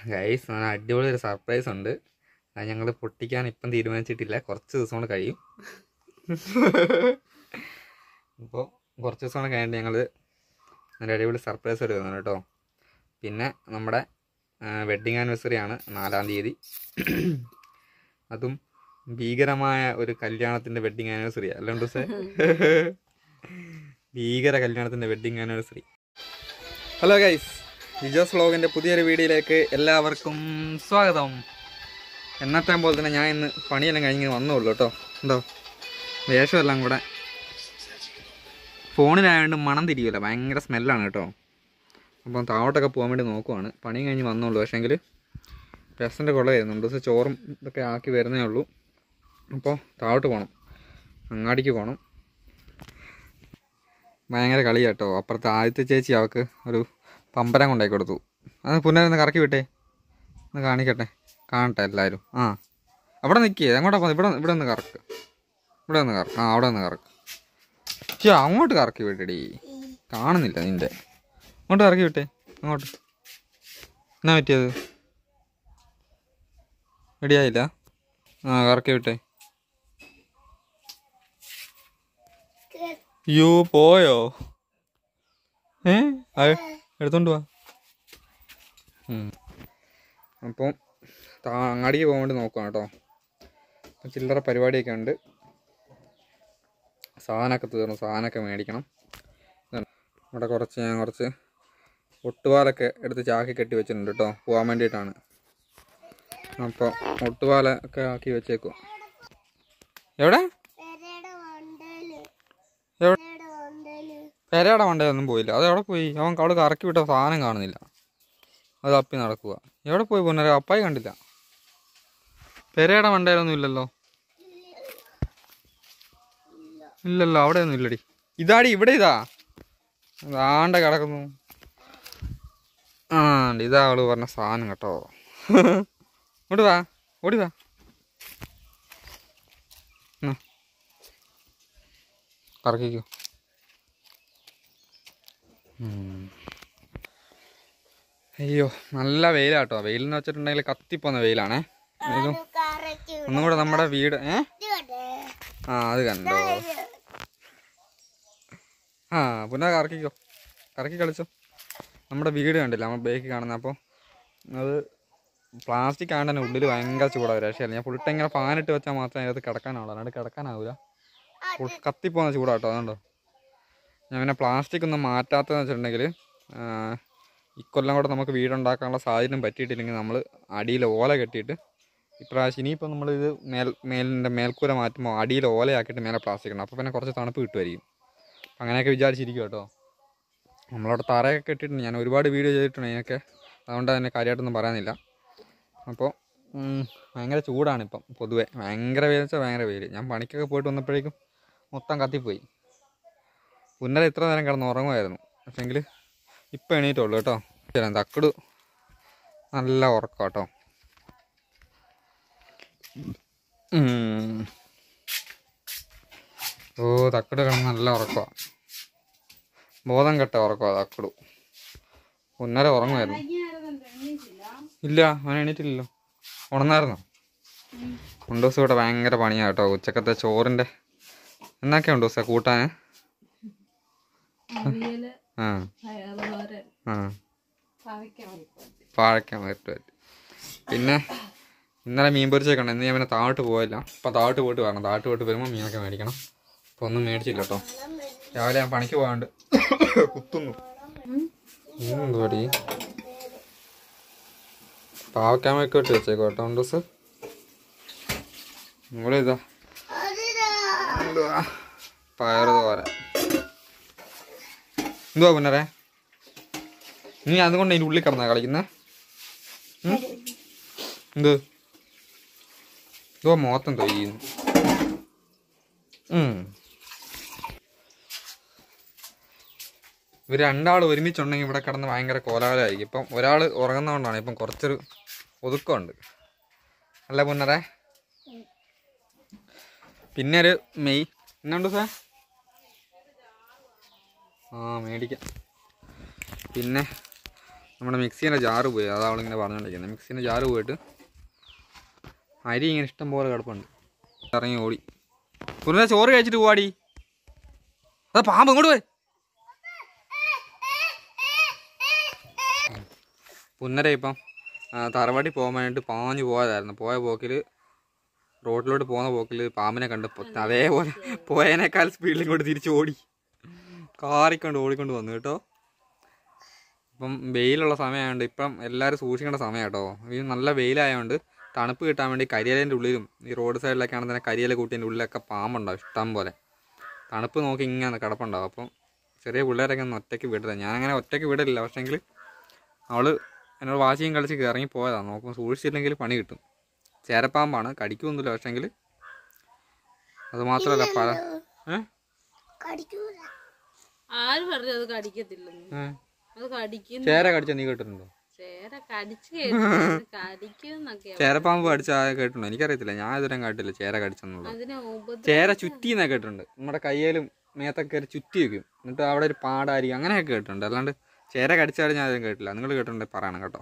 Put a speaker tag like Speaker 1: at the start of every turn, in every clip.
Speaker 1: Guys നല്ല അടിപൊളി ഒരു സർപ്രൈസ് ഉണ്ട് അത് ഞങ്ങൾ പൊട്ടിക്കാൻ ഇപ്പം തീരുമാനിച്ചിട്ടില്ല കുറച്ച് ദിവസം കൊണ്ട് കഴിയും ഇപ്പോൾ കുറച്ച് ദിവസം കൊണ്ട് കഴിഞ്ഞിട്ട് ഞങ്ങൾ നല്ല അടിപൊളി സർപ്രൈസ് എടുക്കുന്നുണ്ട് കേട്ടോ പിന്നെ നമ്മുടെ വെഡ്ഡിങ് ആനിവേഴ്സറി ആണ് നാലാം തീയതി അതും ഭീകരമായ ഒരു കല്യാണത്തിൻ്റെ വെഡ്ഡിങ് ആനിവേഴ്സറി അല്ലാണ്ട് സേ ഭീകര കല്യാണത്തിൻ്റെ wedding anniversary hello guys Jijo's വ്ലോഗിൻ്റെ പുതിയൊരു വീഡിയോയിലേക്ക് എല്ലാവർക്കും സ്വാഗതം എന്നത്തെ പോലെ തന്നെ ഞാൻ ഇന്ന് പണിയെല്ലാം കഴിഞ്ഞ് വന്നുള്ളൂ കേട്ടോ ഉണ്ടോ വേഷമെല്ലാം കൂടെ ഫോണിലായതുകൊണ്ട് മണം തിരിയില്ല ഭയങ്കര സ്മെല്ലാണ് കേട്ടോ അപ്പം താവോട്ടൊക്കെ പോകാൻ വേണ്ടി നോക്കുവാണ് പണി കഴിഞ്ഞ് വന്നുള്ളൂ പക്ഷേങ്കിൽ രസൻ്റെ കുള വരുന്നുണ്ട് ദിവസം ചോറും ഇതൊക്കെ ആക്കി വരുന്നേ ഉള്ളൂ അപ്പോൾ താവോട്ട് പോകണം അങ്ങാടിക്ക് പോകണം ഭയങ്കര കളി കേട്ടോ അപ്പുറത്തെ ആദ്യത്തെ ചേച്ചി അവൾക്ക് ഒരു പമ്പരം കൊണ്ടായി കൊടുത്തു അത് പുനരൊന്ന് കറക്കി വിട്ടേ ഒന്ന് കാണിക്കട്ടെ കാണട്ടെ എല്ലാവരും ആ അവിടെ നിൽക്കേ എങ്ങോട്ടാ പോകുന്നത് ഇവിടെ ഇവിടെ ഒന്ന് കറക്ക് ഇവിടെ ഒന്ന് കറക്ക് ആ അവിടെ ഒന്ന് കറക്ക് ചേ അങ്ങോട്ട് കറക്കി വിട്ടടി കാണുന്നില്ല നിൻ്റെ അങ്ങോട്ട് കറക്കി വിട്ടേ അങ്ങോട്ട് എന്നാ പറ്റിയത് റെഡിയായില്ല ആ കറക്കി വിട്ടേ യോ പോയോ ഏ അത് എടുത്തോണ്ട് വാ ഉം. അപ്പം താ അങ്ങാടിക്ക് പോകാൻ വേണ്ടി നോക്കാം കേട്ടോ അപ്പം ചില്ലറ പരിപാടിയൊക്കെ ഉണ്ട് സാധനമൊക്കെ തീർന്നു സാധനമൊക്കെ മേടിക്കണം ഇതുണ്ട്. ഇവിടെ കുറച്ച് ഞാൻ കുറച്ച് ഒട്ടുപാലൊക്കെ എടുത്ത് ചാക്കി കെട്ടി വെച്ചിട്ടുണ്ട് കേട്ടോ പോകാൻ വേണ്ടിയിട്ടാണ് അപ്പോൾ ഒട്ടുപാലൊക്കെ ആക്കി വെച്ചേക്കുക എവിടെ എവിടെ പെരയുടെ മണ്ടയൊന്നും പോയില്ല അത് എവിടെ പോയി അവൻ അവിടെ കറക്കി വിട്ട സാധനം കാണുന്നില്ല അത് തപ്പി നടക്കുക എവിടെ പോയി പൊന്നര അപ്പായി കണ്ടില്ല പെരയുടെ മണ്ടയിലൊന്നും ഇല്ലല്ലോ ഇല്ലല്ലോ അവിടെ ഒന്നും ഇല്ലടി ഇതാടി ഇവിടെ ഇതാ ആണ്ട കിടക്കുന്നു ആ ഉണ്ട്. ഇതാ അവള് പറഞ്ഞ സാധനം കേട്ടോ ഇങ്ങോട്ട് വാ ഓടി വാ എന്നാ. കറക്കിക്കോ ഉം. അയ്യോ നല്ല വെയിലാട്ടോ വെയിലെന്ന് വെച്ചിട്ടുണ്ടെങ്കിൽ കത്തിപ്പോന്ന വെയിലാണേ ഇത് ഒന്നും കൂടെ നമ്മുടെ വീട് ഏ ആ അത് കണ്ടോ ആ പിന്നെ കറക്കിക്കോ കറക്കി കളിച്ചോ നമ്മുടെ വീട് കണ്ടില്ല നമ്മൾ ബേക്ക് കാണുന്നത് അപ്പോൾ അത് പ്ലാസ്റ്റിക് ആണ്ട് തന്നെ ഉള്ളിൽ ഭയങ്കര ചൂടാണ് രക്ഷയില്ല ഞാൻ ഫുൾ ടൈം ഇങ്ങനെ ഫാനിട്ട് വെച്ചാൽ മാത്രമേ അതിനകത്ത് കിടക്കാനാവുള്ളൂ അല്ലാണ്ട് കിടക്കാനാവില്ല ഫുൾ കത്തിപ്പോകുന്ന ചൂടാട്ടോ അതുകൊണ്ടോ ഞാൻ പിന്നെ പ്ലാസ്റ്റിക് ഒന്നും മാറ്റാത്തതെന്ന് വെച്ചിട്ടുണ്ടെങ്കിൽ ഇക്കൊല്ലം കൂടെ നമുക്ക് വീടുണ്ടാക്കാനുള്ള സാഹചര്യം പറ്റിയിട്ടില്ലെങ്കിൽ നമ്മൾ അടിയിൽ ഓല കെട്ടിയിട്ട് ഇപ്രാവശ്യം ഇനിയിപ്പോൾ നമ്മളിത് മേൽ മേലിൻ്റെ മേൽക്കൂര മാറ്റുമ്പോൾ അടിയിൽ ഓലയാക്കിയിട്ട് മേലെ പ്ലാസ്റ്റിക് ഉണ്ട് അപ്പോൾ പിന്നെ കുറച്ച് തണുപ്പ് കിട്ടുമായിരിക്കും അപ്പം അങ്ങനെയൊക്കെ വിചാരിച്ചിരിക്കും കേട്ടോ നമ്മളവിടെ തറയൊക്കെ കെട്ടിയിട്ടുണ്ട് ഞാൻ ഒരുപാട് വീഡിയോ ചെയ്തിട്ടുണ്ട് അതിനൊക്കെ അതുകൊണ്ട് തന്നെ കാര്യമായിട്ടൊന്നും പറയാനില്ല അപ്പോൾ ഉം, ഭയങ്കര ചൂടാണ് ഇപ്പം പൊതുവെ ഭയങ്കര വെയിൽ വെച്ചാൽ ഭയങ്കര വെയിൽ ഞാൻ പണിക്കൊക്കെ പോയിട്ട് വന്നപ്പോഴേക്കും മൊത്തം കത്തിപ്പോയി പുന്നര ഇത്ര നേരം കിടന്ന് ഉറങ്ങുമായിരുന്നു പക്ഷേങ്കിൽ ഇപ്പം എണീറ്റുള്ളൂ കേട്ടോ ശരി തക്കട് നല്ല ഉറക്കം കേട്ടോ ഉം. ഓ തക്കട് കിടന്ന് നല്ല ഉറക്കമാണ് ബോധം കെട്ട ഉറക്കമാണ് തക്കടു പുന്നര ഉറങ്ങുമായിരുന്നു ഇല്ല അവൻ എണീറ്റില്ലല്ലോ ഉണർന്നായിരുന്നോ രണ്ടു ദിവസം ഇവിടെ ഭയങ്കര പണിയാണ് കേട്ടോ ഉച്ചക്കത്തെ ചോറിൻ്റെ എന്നൊക്കെ ഉണ്ട് ദിവസം കൂട്ടാൻ
Speaker 2: അവിയല്
Speaker 1: ആ
Speaker 2: പയറുതോരൻ
Speaker 1: ആ
Speaker 2: പാവയ്ക്ക മെഴുക്കുവരട്ടി.
Speaker 1: പാഴയ്ക്കാൻ പറ്റും പിന്നെ ഇന്നലെ മീൻ പൊരിച്ചൊക്കെ ഉണ്ട് ഇന്ന് ഞാൻ പിന്നെ താഴോട്ട് പോയില്ല അപ്പം താഴോട്ട് പോയിട്ട് വരണം താഴോട്ട് പോയിട്ട് വരുമ്പോൾ മീനൊക്കെ മേടിക്കണം അപ്പോൾ ഒന്നും മേടിച്ചില്ല കേട്ടോ രാവിലെ ഞാൻ പണിക്ക് പോകാണ്ട് കുത്തുന്നു എന്തുപടി പാവക്കാമൊക്കെ ഇട്ട് വെച്ചേക്കോ കേട്ടോ രണ്ട് ദിവസം ഇവിടെ ഇതാ എന്തുവാ പയറ് തോര എന്തുവാ പുന്നരെ നീ അതുകൊണ്ട് അതിൻ്റെ ഉള്ളിൽ കിടന്നാ കളിക്കുന്നേ എന്ത് ഇതോ മോത്തം തൊയ്യുന്നു ഉം. ഇവർ രണ്ടാൾ ഒരുമിച്ചുണ്ടെങ്കിൽ ഇവിടെ കിടന്ന് ഭയങ്കര കോലാഹലമായിരിക്കും ഇപ്പം ഒരാൾ ഉറങ്ങുന്നതുകൊണ്ടാണ് ഇപ്പം കുറച്ചൊരു ഒതുക്കമുണ്ട് അല്ല പുന്നറെ പിന്നെ ഒരു മെയ് എന്നുണ്ട് സാർ ആ മേടിക്കാം പിന്നെ നമ്മുടെ മിക്സീൻ്റെ ജാറ് പോയി അതാ അവളിങ്ങനെ പറഞ്ഞുകൊണ്ടിരിക്കുന്നത് മിക്സീൻ്റെ ജാറ് പോയിട്ട് അരി ഇങ്ങനെ ഇഷ്ടം പോലെ കിടപ്പുണ്ട് ഇറങ്ങി ഓടി പുനര ചോറ് കഴിച്ചിട്ട് പോവാടി അതാ പാമ്പ് ഇങ്ങോട്ട് പോയി പുന്നര ഇപ്പം ആ, തറവാടി പോകാൻ വേണ്ടിയിട്ട് പാഞ്ഞു പോയതായിരുന്നു പോയ പോക്കിൽ റോഡിലോട്ട് പോകുന്ന പോക്കിൽ പാമ്പിനെ കണ്ട് പൊ- അതേപോലെ പോയതിനേക്കാൾ സ്പീഡിൽ ഇങ്ങോട്ട് തിരിച്ച് ഓടി കാറിക്കൊണ്ട് ഓടിക്കൊണ്ട് വന്നു കേട്ടോ ഇപ്പം വെയിലുള്ള സമയമായതുകൊണ്ട് ഇപ്പം എല്ലാവരും സൂക്ഷിക്കേണ്ട സമയം കേട്ടോ ഈ നല്ല വെയിലായതുകൊണ്ട് തണുപ്പ് കിട്ടാൻ വേണ്ടി കരിയിലേൻ്റെ ഉള്ളിലും ഈ റോഡ് സൈഡിലൊക്കെ ആണെങ്കിൽ തന്നെ കരിയില കൂട്ടിൻ്റെ ഉള്ളിലൊക്കെ പാമ്പുണ്ടാവും ഇഷ്ടം പോലെ തണുപ്പ് നോക്കി ഇങ്ങനെ കിടപ്പുണ്ടാവും അപ്പം ചെറിയ പിള്ളേരൊക്കെ ഒന്ന് ഒറ്റയ്ക്ക് വിടില്ല ഞാനങ്ങനെ ഒറ്റയ്ക്ക് വിടില്ല പക്ഷേങ്കിൽ അവള് എന്നോട് വാശിയും കളിച്ച് ഇറങ്ങി പോയതാണ് നോക്കുമ്പോൾ സൂക്ഷിച്ചില്ലെങ്കിൽ പണി കിട്ടും ചേരപ്പാമ്പാണ് കടിക്കൊന്നുമില്ല പക്ഷേങ്കിൽ അത് മാത്രമല്ല പല ഏ?
Speaker 2: ആര് പറഞ്ഞു അത് കടിക്കത്തില്ലെന്ന്
Speaker 1: ഏ?
Speaker 2: അത് കടിക്കുന്നു
Speaker 1: ചേര കടിച്ച നീ കേട്ടിട്ടുണ്ടോ
Speaker 2: ചേര കടിച്ചു കേട്ടു കടിക്കുന്നൊക്കെയാ
Speaker 1: ചേരപ്പാമ്പ് കടിച്ച കേട്ടിട്ടുണ്ടോ എനിക്കറിയത്തില്ല ഞാൻ ഇതുവരെ കേട്ടില്ല ചേര കടിച്ചെന്നുള്ളത്
Speaker 2: അതിനെ ഉപദ്ര
Speaker 1: ചേര ചുറ്റി എന്നൊക്കെ കേട്ടിട്ടുണ്ട് നമ്മുടെ കയ്യിലും മേത്തൊക്കെ ഒരു ചുറ്റി വെക്കും എന്നിട്ട് അവിടെ ഒരു പാടായിരിക്കും അങ്ങനെയൊക്കെ കേട്ടിട്ടുണ്ട് അല്ലാണ്ട് ചേര കടിച്ചാൽ ഞാൻ അതും കേട്ടില്ല നിങ്ങൾ കേട്ടിട്ടുണ്ടെങ്കിൽ പറയണം കേട്ടോ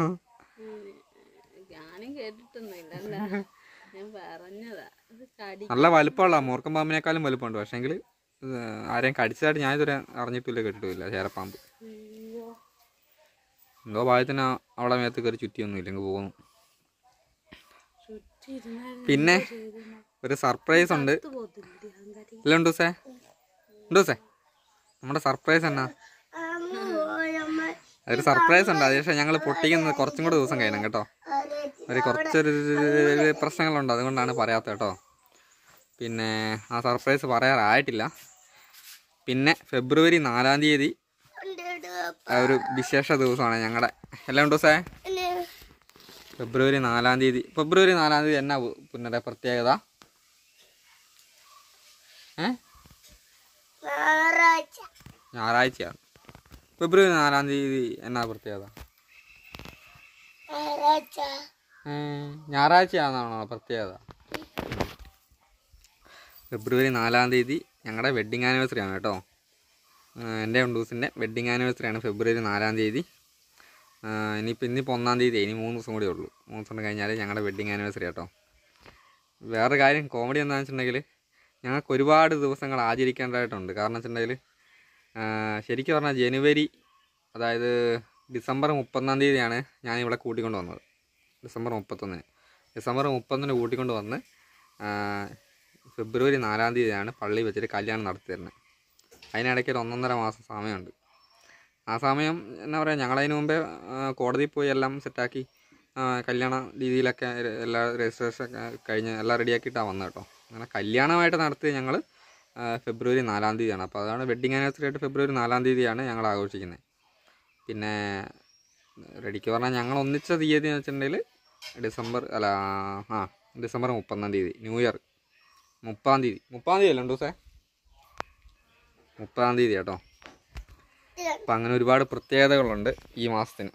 Speaker 2: ഞാനും കേട്ടിട്ടൊന്നുമില്ല അല്ല ഞാൻ പറഞ്ഞതാ അത് കടി
Speaker 1: നല്ല വലുപ്പമുള്ള മൂർക്കം പാമ്പിനേക്കാളും വലുപ്പമുണ്ട് പക്ഷേങ്കിൽ ആരെയും കടിച്ചതായിട്ട് ഞാൻ ഇതുവരെ അറിഞ്ഞിട്ടില്ല കേട്ടിട്ടില്ല ചേരപ്പാമ്പ്
Speaker 2: അയ്യോ.
Speaker 1: എന്തോ ഭാഗത്തിന് അവളെ മേത്ത് കയറി ചുറ്റിയൊന്നും ഇല്ലെങ്കിൽ പോകുന്നു
Speaker 2: ചുറ്റി ഇരുന്നാലും
Speaker 1: പിന്നെ ഒരു സർപ്രൈസ് ഉണ്ട്
Speaker 2: ഇത് പോത്തില്ലേ അഹങ്കാരി
Speaker 1: ഇല്ല ഉണ്ടൂസേ ഉണ്ടൂസേ നമ്മുടെ സർപ്രൈസ് എന്നാ ഒരു സർപ്രൈസ് ഉണ്ട് അതിനുശേഷം ഞങ്ങൾ പൊട്ടിക്കുന്നത് കുറച്ചും കൂടെ ദിവസം കഴിയണം കേട്ടോ ഒരു കുറച്ചൊരു പ്രശ്നങ്ങളുണ്ട് അതുകൊണ്ടാണ് പറയാത്തത് കേട്ടോ പിന്നെ ആ സർപ്രൈസ് പറയാറായിട്ടില്ല പിന്നെ ഫെബ്രുവരി നാലാം തീയതി ആ ഒരു വിശേഷ ദിവസമാണ് ഞങ്ങളുടെ എല്ലാം ഉണ്ടോ സേ ഫെബ്രുവരി നാലാം തീയതി ഫെബ്രുവരി നാലാം തീയതി എന്നാ പുന്നര പ്രത്യേകത ഏ ഞായറാഴ്ചയാണ് ഫെബ്രുവരി നാലാം തീയതി എന്നാ പ്രത്യേകത ഏ, ഞായറാഴ്ചയാണെന്നാണോ പ്രത്യേകത ഫെബ്രുവരി നാലാം തീയതി ഞങ്ങളുടെ വെഡ്ഡിങ് ആനിവേഴ്സറി ആണ് കേട്ടോ ആ, എൻ്റെ ഉണ്ടൂസിൻ്റെ വെഡ്ഡിങ് ആനിവേഴ്സറി ആണ് ഫെബ്രുവരി നാലാം തീയതി ആ, ഇനിയിപ്പോൾ ഇന്നിപ്പോൾ ഒന്നാം തീയതി ഇനി മൂന്ന് ദിവസം കൂടി ഉള്ളൂ മൂന്ന് ദിവസം കഴിഞ്ഞാൽ ഞങ്ങളുടെ വെഡ്ഡിങ് ആനിവേഴ്സറി കേട്ടോ വേറെ കാര്യം കോമഡി എന്താണെന്ന് വെച്ചിട്ടുണ്ടെങ്കിൽ ഞങ്ങൾക്ക് ഒരുപാട് ദിവസങ്ങൾ ആചരിക്കേണ്ടതായിട്ടുണ്ട് കാരണം വെച്ചിട്ടുണ്ടെങ്കിൽ ശരിക്കും പറഞ്ഞാൽ ജനുവരി അതായത് ഡിസംബർ മുപ്പത്തൊന്നാം തീയതിയാണ് ഞാൻ ഇവിടെ കൂട്ടിക്കൊണ്ട് വന്നത് ഡിസംബർ മുപ്പത്തൊന്നിന് ഡിസംബർ മുപ്പത്തൊന്നിന് കൂട്ടിക്കൊണ്ട് വന്ന് ആ, ഫെബ്രുവരി നാലാം തീയതിയാണ് പള്ളി വെച്ചിട്ട് കല്യാണം നടത്തി തരുന്നത് അതിനിടയ്ക്ക് ഒരു ഒന്നൊന്നര മാസം സമയമുണ്ട് ആ സമയം എന്താ പറയുക ഞങ്ങളതിന് മുമ്പേ ആ, കോടതിയിൽ പോയി എല്ലാം സെറ്റാക്കി ആ, കല്യാണ രീതിയിലൊക്കെ ര- എല്ലാ രജിസ്ട്രേഷൻ ഒക്കെ കഴിഞ്ഞ് എല്ലാം റെഡിയാക്കിയിട്ടാണ് വന്നത് കേട്ടോ അങ്ങനെ കല്യാണമായിട്ട് നടത്തിയത് ഞങ്ങൾ ഫെബ്രുവരി നാലാം തീയതിയാണ് അപ്പോൾ അതാണ് വെഡ്ഡിങ് ആനിവേഴ്സറി ആയിട്ട് ഫെബ്രുവരി നാലാം തീയതിയാണ് ഞങ്ങൾ ആഘോഷിക്കുന്നത് പിന്നെ റെഡിക്ക് പറഞ്ഞാൽ ഞങ്ങൾ ഒന്നിച്ച തീയതി എന്ന് വെച്ചിട്ടുണ്ടെങ്കിൽ ഡിസംബർ അല്ല ആ ഡിസംബർ മുപ്പത്തൊന്നാം തീയതി ന്യൂ ഇയർ മുപ്പാം തീയതി മുപ്പാം തീയതി അല്ലേ ദിവസേ മുപ്പതാം തീയതി കേട്ടോ അപ്പം അങ്ങനെ ഒരുപാട് പ്രത്യേകതകളുണ്ട് ഈ മാസത്തിന്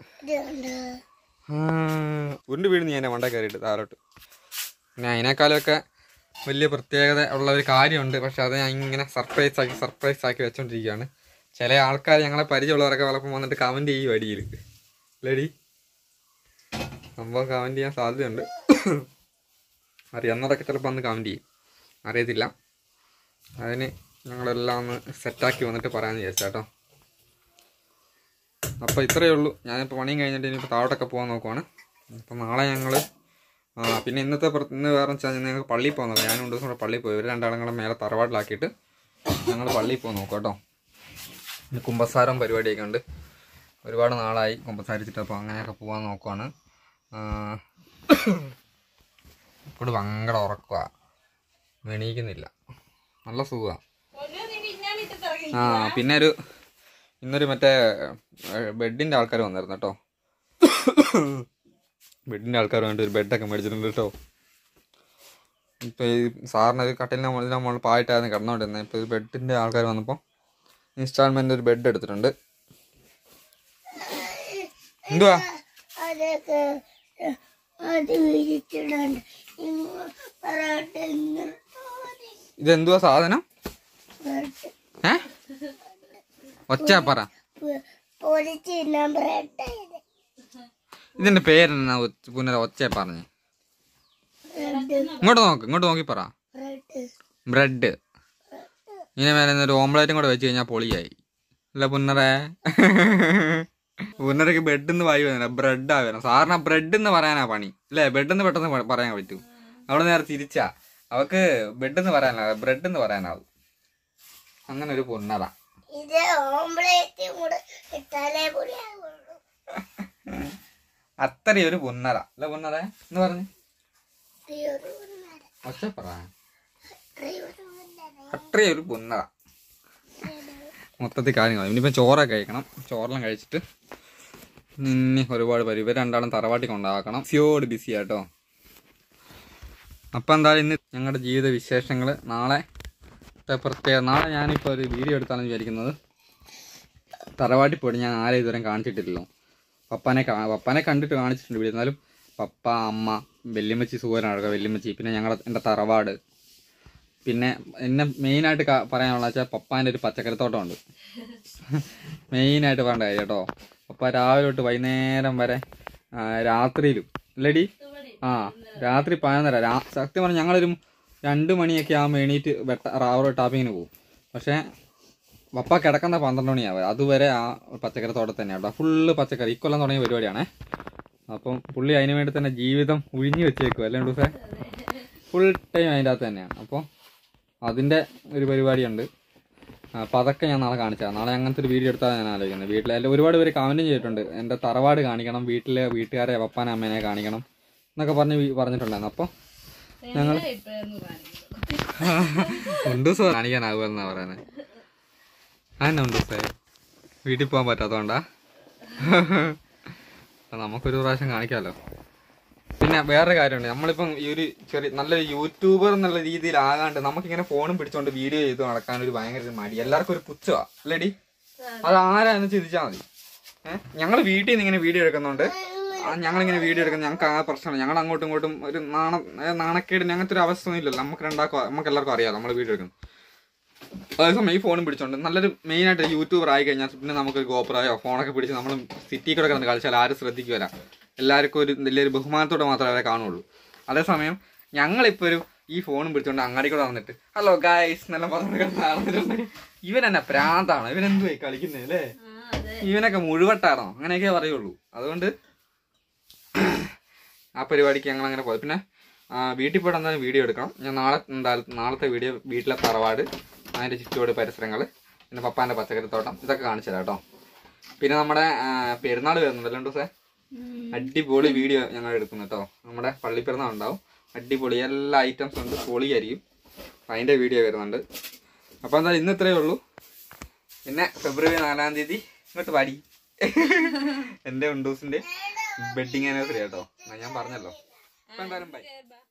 Speaker 1: ഉരുണ്ട് വീട് നീ എന്നെ മണ്ട കയറിയിട്ട് താഴോട്ട് പിന്നെ അതിനേക്കാളൊക്കെ വലിയ പ്രത്യേകത ഉള്ള ഒരു കാര്യമുണ്ട് പക്ഷെ അത് ഞാൻ ഇങ്ങനെ സർപ്രൈസ് ആക്കി സർപ്രൈസ് ആക്കി വെച്ചോണ്ടിരിക്കുകയാണ് ചില ആൾക്കാർ ഞങ്ങളെ പരിചയമുള്ളവരൊക്കെ ചിലപ്പോൾ വന്നിട്ട് കമൻറ്റ് ചെയ്യും അടിയിൽ ലേഡി സംഭവം കമൻറ്റ് ചെയ്യാൻ സാധ്യതയുണ്ട് അറിയാവുന്നതൊക്കെ ചിലപ്പോൾ അന്ന് കമൻറ്റ് ചെയ്യും അറിയത്തില്ല അതിന് ഞങ്ങളെല്ലാം ഒന്ന് സെറ്റാക്കി വന്നിട്ട് പറയാമെന്ന് വിചാരിച്ചു കേട്ടോ അപ്പോൾ ഇത്രയേ ഉള്ളൂ ഞാനിപ്പോൾ പണിയും കഴിഞ്ഞിട്ട് ഇനിയിപ്പോൾ താഴോട്ടൊക്കെ പോകാൻ നോക്കുവാണ് അപ്പോൾ നാളെ ഞങ്ങൾ പിന്നെ ഇന്നത്തെ പ്ര- ഇന്ന് വേറെ വെച്ചാൽ ഞങ്ങൾക്ക് പള്ളിയിൽ പോകുന്നത് ഞാൻ രണ്ട് ദിവസം കൂടെ പള്ളിയിൽ പോയി ഇവർ രണ്ടാളും കൂടെ മേലെ തറവാട്ടിലാക്കിയിട്ട് ഞങ്ങൾ പള്ളിയിൽ പോകാൻ നോക്കാം കേട്ടോ ഇന്ന് കുമ്പസാരം പരിപാടിയൊക്കെ ഉണ്ട് ഒരുപാട് നാളായി കുമ്പസാരിച്ചിട്ട് അപ്പോൾ അങ്ങനെയൊക്കെ പോകാൻ നോക്കുവാണ് ഇപ്പോൾ ഭയങ്കര ഉറക്കുക എണീക്കുന്നില്ല നല്ല സുഖമാണ് ആ പിന്നെ ഒരു ഇന്നൊരു മറ്റേ ബെഡിൻ്റെ ആൾക്കാർ വന്നായിരുന്നു കേട്ടോ ബെഡിൻ്റെ ആൾക്കാർ വേണ്ടി ഒരു ബെഡൊക്കെ മേടിച്ചിട്ടുണ്ട് കേട്ടോ ഇപ്പോൾ ഈ സാറിന് ഒരു കട്ടിലിൻ്റെ മുകളിൽ നമ്മൾ പായിട്ടായിരുന്നു കിടന്നുകൊണ്ടിരുന്നത് ഇപ്പോൾ ഒരു ബെഡിൻ്റെ ആൾക്കാർ വന്നപ്പോൾ ഇൻസ്റ്റാൾമെൻ്റ് ഒരു ബെഡ് എടുത്തിട്ടുണ്ട് എന്തുവാ
Speaker 3: അതൊക്കെ അത് വിരിച്ചിടുന്നുണ്ട് ഇങ്ങ് പറയട്ടെ ഇങ്ങനെ
Speaker 1: ഇതെന്തുവാ സാധനം
Speaker 3: പറയട്ടെ.
Speaker 1: ഏ ഒച്ച പറ
Speaker 3: പ- പൊരിച്ച് തിന്നാൻ ബ്രെഡ്
Speaker 1: ഇതിന്റെ പേരെന്നാ ഒച്ച- പുനര ഒച്ച പറഞ്ഞേ
Speaker 3: ബ്രെഡ്
Speaker 1: ഇങ്ങോട്ട് നോക്ക് ഇങ്ങോട്ട് നോക്കി പറ
Speaker 3: ബ്രെഡ്
Speaker 1: ബ്രെഡ് ഇങ്ങനെ മേലെ നിന്ന് ഒരു ഓംലേറ്റും കൂടെ വെച്ച് കഴിഞ്ഞാൽ പൊളിയായി അല്ല പുന്നറേ പുന്നരക്ക് ബെഡ് എന്ന് വായി വരുന്നില്ല ബ്രെഡാ വരണം സാറിന് ബ്രെഡ് എന്ന് പറയാനാ പണി അല്ലേ ബെഡ് എന്ന് പെട്ടെന്ന് പ- പറയാൻ പറ്റൂ അവിടെ നേരെ തിരിച്ചാ അവക്ക് ബെഡ് എന്ന് പറയാനാ ബ്രെഡ് എന്ന് പറയാനാവും അങ്ങനെ ഒരു പുന്നറ
Speaker 3: ഇത് ഓംപ്ലേറ്റും കൂടെ ഇട്ടാലേ പൊടിയാകുള്ളൂ
Speaker 1: അത്രയും ഒരു പുന്നറ അല്ല പുന്നറ എന്ന് പറഞ്ഞു
Speaker 3: അത്രയൊരു ഉന്നര
Speaker 1: ഒച്ച പറ
Speaker 3: അത്രയൊരു ഉന്നര
Speaker 1: അത്രയും ഒരു പുന്നറ മൊത്തത്തിൽ കാര്യങ്ങൾ ഇനിയിപ്പം ചോറൊക്കെ കഴിക്കണം ചോറെല്ലാം കഴിച്ചിട്ട് ഇനി ഒരുപാട് പേര് ഇവർ രണ്ടാളും തറവാട്ടി കൊണ്ടാക്കണം ബിസിയോട് ബിസി ആട്ടോ അപ്പം എന്തായാലും ഇന്ന് ഞങ്ങളുടെ ജീവിത വിശേഷങ്ങൾ നാളെ ത്തെ പ്രത്യേക നാളെ ഞാനിപ്പോൾ ഒരു വീഡിയോ എടുത്താണെന്ന് വിചാരിക്കുന്നത് തറവാട്ടി പോയിട്ട് ഞാൻ ആരെയും ഇതുവരെ കാണിച്ചിട്ടില്ലല്ലോ പപ്പാനെ കാ പപ്പാനെ കണ്ടിട്ട് കാണിച്ചിട്ടുണ്ട് വീഡിയോ എന്നാലും പപ്പ അമ്മ വെല്ലിമ്മച്ചി സുഖനാണ് വെല്ലിമ്മച്ചി പിന്നെ ഞങ്ങളുടെ എൻ്റെ തറവാട് പിന്നെ എന്നെ മെയിനായിട്ട് പറയാനുള്ള വെച്ചാൽ പപ്പാൻ്റെ ഒരു പച്ചക്കറിത്തോട്ടമുണ്ട് മെയിനായിട്ട് പറയേണ്ട കാര്യം കേട്ടോ പപ്പ രാവിലെ തൊട്ട് വൈകുന്നേരം വരെ ആ, രാത്രിയിലും അല്ലേടി ആ രാത്രി പതിനൊന്നര രാ സത്യം പറഞ്ഞാൽ ഞങ്ങളൊരു രണ്ട് മണിയൊക്കെ ആകുമ്പോൾ എണീറ്റ് വെട്ട റാവർ ടാപ്പിങ്ങിന് പോകും പക്ഷേ പപ്പ കിടക്കുന്ന പന്ത്രണ്ട് മണിയാവുക അതുവരെ ആ പച്ചക്കറി തോട്ടം തന്നെയാണ് കേട്ടോ ഫുള്ള് പച്ചക്കറി ഇക്കൊല്ലം തുടങ്ങിയ പരിപാടിയാണേ അപ്പം പുള്ളി അതിന് വേണ്ടി തന്നെ ജീവിതം ഒഴിഞ്ഞു വെച്ചേക്കും അല്ലേ ഡൂസേ ഫുൾ ടൈം അതിൻ്റെ അകത്ത് തന്നെയാണ് അപ്പോൾ അതിൻ്റെ ഒരു പരിപാടിയുണ്ട് അപ്പോൾ അതൊക്കെ ഞാൻ നാളെ കാണിച്ചാൽ നാളെ അങ്ങനത്തെ ഒരു വീഡിയോ എടുത്താൽ ഞാൻ ആലോചിക്കുന്നത് വീട്ടിലെ എല്ലാ ഒരുപാട് പേര് കമൻറ്റും ചെയ്തിട്ടുണ്ട് എൻ്റെ തറവാട് കാണിക്കണം വീട്ടിലെ വീട്ടുകാരെ പപ്പാനെ അമ്മേനെ കാണിക്കണം എന്നൊക്കെ പറഞ്ഞ് വീ- പറഞ്ഞിട്ടുണ്ടായിരുന്നു അപ്പോൾ ഞങ്ങൾ
Speaker 2: ഇപ്പൊന്ന് കാണിക്കും
Speaker 1: ഉണ്ട് ദിവസം കാണിക്കാനാകുമെന്നാ പറയുന്നത് അതെന്നെ ഉണ്ട് ദിവസേ വീട്ടിൽ പോകാൻ പറ്റാത്തതുകൊണ്ടാ അപ്പം നമുക്കൊരു പ്രാവശ്യം കാണിക്കാമല്ലോ പിന്നെ വേറൊരു കാര്യമുണ്ട് നമ്മളിപ്പം ഈ ഒരു ചെറിയ നല്ലൊരു യൂട്യൂബർ എന്നുള്ള രീതിയിലാകാണ്ട് നമുക്കിങ്ങനെ ഫോണും പിടിച്ചോണ്ട് വീഡിയോ ചെയ്ത് നടക്കാൻ ഒരു ഭയങ്കര ഒരു മടി എല്ലാവർക്കും ഒരു പുച്ഛമാ അല്ലേടി അത് ആരാന്ന് ചിന്തിച്ചാൽ മതി ഏഹ് ഞങ്ങൾ വീട്ടിൽ നിന്ന് ഇങ്ങനെ വീഡിയോ എടുക്കുന്നുണ്ട് ആ, ഞങ്ങളിങ്ങനെ വീഡിയോ എടുക്കുന്നത് ഞങ്ങൾക്ക് ആ പ്രശ്നമാണ് ഞങ്ങൾ അങ്ങോട്ടും ഇങ്ങോട്ടും ഒരു നാണ ഏ, നാണക്കേടിന് അങ്ങനത്തെ ഒരു അവസ്ഥ ഒന്നും ഇല്ലല്ലോ നമുക്ക് രണ്ടാൾക്കും നമുക്ക് എല്ലാവർക്കും അറിയാം നമ്മൾ വീഡിയോ എടുക്കുന്നത് അതേസമയം ഈ ഫോണും പിടിച്ചോണ്ട് നല്ലൊരു മെയിൻ ആയിട്ട് യൂട്യൂബർ ആയി കഴിഞ്ഞാൽ പിന്നെ നമുക്കൊരു ഗോപ്രായോ ഫോണൊക്കെ പിടിച്ച് നമ്മൾ സിറ്റി കൂടെ കിടന്ന് കളിച്ചാൽ ആരും ശ്രദ്ധിക്കുമല്ല എല്ലാവർക്കും ഒരു വലിയൊരു ബഹുമാനത്തോടെ മാത്രമേ അവരെ കാണുള്ളൂ അതേസമയം ഞങ്ങളിപ്പോൾ ഒരു ഈ ഫോണും പിടിച്ചോണ്ട് അങ്ങാടി കൂടെ വന്നിട്ട് ഹലോ ഗായ്സ് എന്നെല്ലാം പറഞ്ഞു കിടന്ന് നടന്നിട്ടുണ്ട് ഇവൻ എന്നെ പ്രാന്താണ് ഇവൻ എന്തുവായി കളിക്കുന്നത് അല്ലേ
Speaker 2: ആ അതെ
Speaker 1: ഇവനൊക്കെ മുഴുവട്ടാണോ അങ്ങനെയൊക്കെ പറയുള്ളൂ അതുകൊണ്ട് ആ പരിപാടിക്ക് ഞങ്ങൾ അങ്ങനെ പോയി പിന്നെ ആ, വീട്ടിൽ പോയിട്ട് എന്തായാലും വീഡിയോ എടുക്കണം ഞാൻ നാളെ എന്തായാലും നാളത്തെ വീഡിയോ വീട്ടിലെ തറവാട് അതിൻ്റെ ചുറ്റുപാട് പരിസരങ്ങൾ പിന്നെ പപ്പാൻ്റെ പച്ചക്കറിത്തോട്ടം ഇതൊക്കെ കാണിച്ചു തരാം കേട്ടോ പിന്നെ നമ്മുടെ പെരുന്നാൾ വരുന്നുണ്ടല്ലോ രണ്ട് ദിവസം അടിപൊളി വീഡിയോ ഞങ്ങൾ എടുക്കുന്നു കേട്ടോ നമ്മുടെ പള്ളിപ്പെരുന്നാൾ ഉണ്ടാവും അടിപൊളി എല്ലാ ഐറ്റംസും ഉണ്ട് പൊളിയായിരിക്കും അപ്പം അതിൻ്റെ വീഡിയോ വരുന്നുണ്ട് അപ്പോൾ എന്തായാലും ഇന്ന് ഇത്രയേ ഉള്ളൂ പിന്നെ ഫെബ്രുവരി നാലാം തീയതി ഇങ്ങോട്ട് പാടി എൻ്റെ ഉണ്ടൂസിൻ്റെ വെഡിങ് ആനിവേഴ്സറി കേട്ടോ എന്നാ ഞാൻ പറഞ്ഞല്ലോ അപ്പം എന്തായാലും ബൈ
Speaker 2: ബൈ